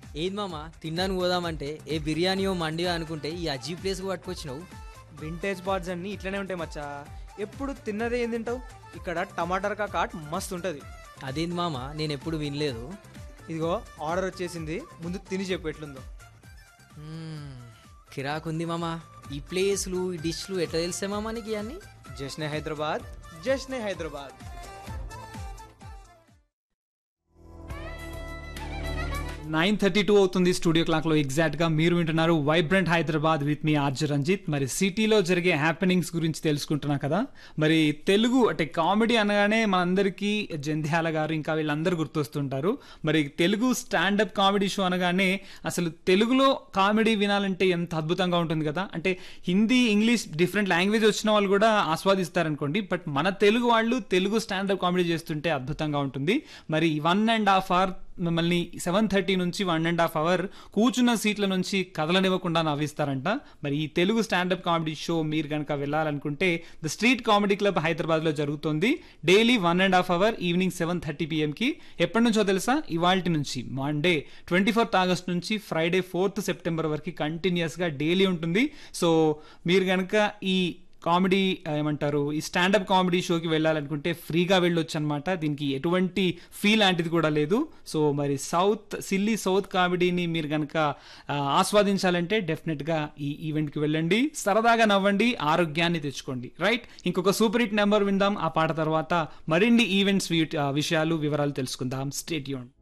ఏది మామ తిన్నాను పోదామంటే ఏ బిర్యానీయో మండియో అనుకుంటే ఈ అజీ ప్లేస్కి పట్టుకొచ్చినావు వింటేజ్ బార్డ్స్ అన్నీ ఇట్లనే ఉంటాయి మచ్చా ఎప్పుడు తిన్నదే ఏం తింటావు ఇక్కడ టమాటర్ కాట్ మస్తు ఉంటుంది అదేంది మామ నేను ఎప్పుడు వినలేదు ఇదిగో ఆర్డర్ వచ్చేసింది ముందు తిని చెప్పు ఎట్లుందో మ్మ్, కిరాకుంది మామ ఈ ప్లేస్లు ఈ డిష్లు ఎట్లా తెలిసే మామ నీకు ఇవన్నీ Jashne Hyderabad Jashne Hyderabad nine thirty two అవుతుంది స్టూడియో క్లాక్లో ఎగ్జాక్ట్గా మీరు వింటున్నారు వైబ్రెంట్ హైదరాబాద్ విత్ మీ ఆర్జ రంజిత్ మరి సిటీలో జరిగే హ్యాపెనింగ్స్ గురించి తెలుసుకుంటున్నా కదా మరి తెలుగు అంటే కామెడీ అనగానే మనందరికీ జంధ్యాల గారు ఇంకా వీళ్ళందరూ గుర్తొస్తుంటారు మరి తెలుగు స్టాండప్ కామెడీ షో అనగానే అసలు తెలుగులో కామెడీ వినాలంటే ఎంత అద్భుతంగా ఉంటుంది కదా అంటే హిందీ ఇంగ్లీష్ డిఫరెంట్ లాంగ్వేజ్ వచ్చిన వాళ్ళు కూడా ఆస్వాదిస్తారనుకోండి బట్ మన తెలుగు వాళ్ళు తెలుగు స్టాండప్ కామెడీ చేస్తుంటే అద్భుతంగా ఉంటుంది మరి వన్ అండ్ హాఫ్ అవర్ మిమ్మల్ని సెవెన్ థర్టీ నుంచి వన్ అండ్ హాఫ్ అవర్ కూర్చున్న సీట్ల నుంచి కదలనివ్వకుండా నవ్విస్తారంట మరి ఈ తెలుగు స్టాండప్ కామెడీ షో మీరు కనుక వెళ్ళాలనుకుంటే ద స్ట్రీట్ కామెడీ క్లబ్ హైదరాబాద్లో జరుగుతుంది daily one and half hour evening seven thirty పిఎంకి ఎప్పటి నుంచో తెలుసా ఇవాల్టి నుంచి మండే ట్వంటీ ఫోర్త్ ఆగస్ట్ నుంచి ఫ్రైడే ఫోర్త్ సెప్టెంబర్ వరకు కంటిన్యూస్గా డైలీ ఉంటుంది సో మీరు కనుక ఈ కామెడీ ఏమంటారు ఈ స్టాండప్ కామెడీ షోకి వెళ్ళాలనుకుంటే ఫ్రీగా వెళ్ళొచ్చు అనమాట దీనికి ఎటువంటి ఫీ లాంటిది కూడా లేదు సో మరి సౌత్ సిల్లీ సౌత్ కామెడీని మీరు కనుక ఆ, ఆస్వాదించాలంటే డెఫినెట్గా ఈ ఈవెంట్కి వెళ్ళండి సరదాగా నవ్వండి ఆరోగ్యాన్ని తెచ్చుకోండి రైట్ ఇంకొక సూపర్ హిట్ నెంబర్ విందాం ఆ పాట తర్వాత మరిన్ని ఈవెంట్స్ విషయాలు వివరాలు తెలుసుకుందాం స్టేట్ యూన్